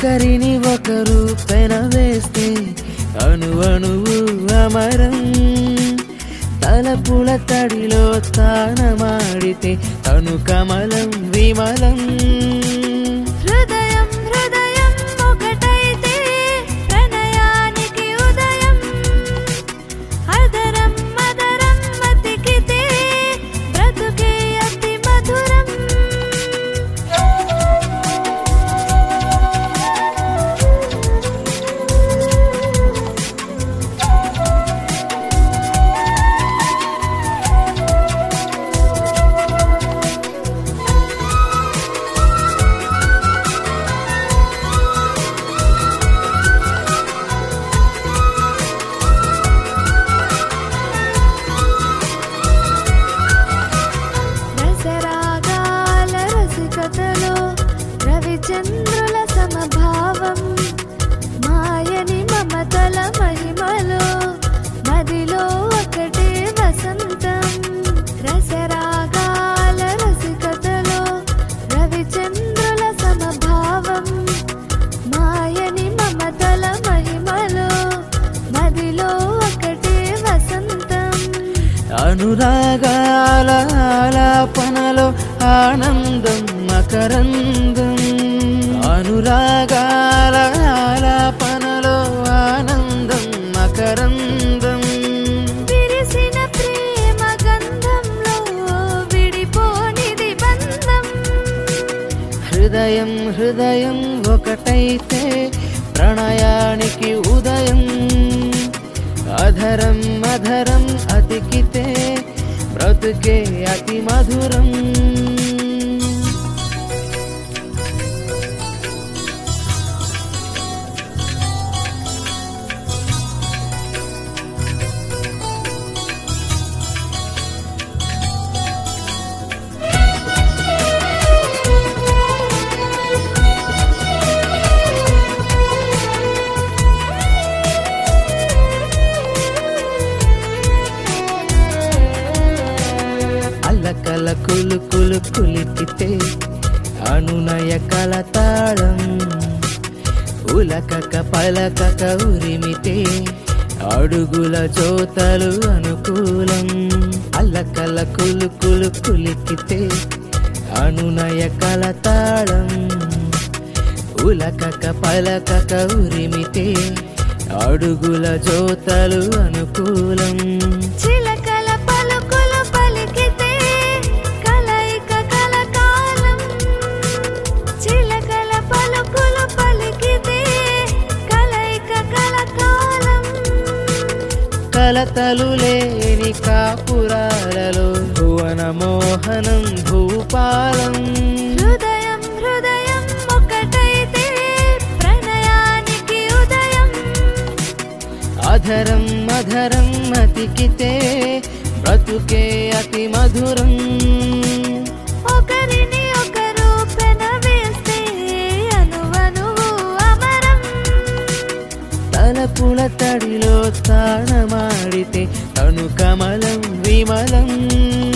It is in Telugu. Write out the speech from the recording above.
ఒకరిని ఒకరు పెనవేస్తే అణు అణువు అమరం తలపుల తడిలో తానమాడితే తను కమలం విమలం హృదయం హృదయం ఒకటైతే ప్రణయానికి ఉదయం అదరం మదరం మతికితే బ్రతుకే అతి మధురం రసరాగాల రసికతలో రవిచంద్రుల సమభావం మాయని మమతల మహిమలో మదిలో ఒకటే వసంతం రసరాగాల రసికతలో రవిచంద్రుల సమభావం మాయని మమతల మహిమలో మదిలో ఒకటే వసంతం అనురాగాల ఆలాపనలో ఆనందం మకరందం అనురాగాల ఆలాపనలో ఆనందం మకరందం విరిసిన ప్రేమ గంధంలో విడిపోనిది బంధం హృదయం హృదయం ఒకటైతే ప్రణయానికి ఉదయం అధరం అధరం అతికితే బ్రతుకే అతి మధురం అల్లకల కులు కులు కులికితే అనునయ కలతాళం ఉలకక పలకక ఉరిమితే అడుగుల జోతలు అనుకూలం అల్లకల కులు కులు కులికితే అనునయ కలతాళం ఉలకక పలకక ఉరిమితే అడుగుల జోతలు అనుకూలం చిలకల పలుకులు పలికితే కలయిక కలకాలం చిలకల పలుకులు పలికితే కలయిక కలకాలం కలతలు లేని కాపురాలలో భువన మోహనం భూపాలం హృదయం హృదయం ఒకటైతే ప్రణయానికి ఉదయం అధరం అధరం అతికితే బ్రతుకే అతి మధురం ఒకరిని ఒకరు పెనవేస్తే అనువనువు అమరం తలపుల తడిలో తాళమాడితే తను కమలం విమలం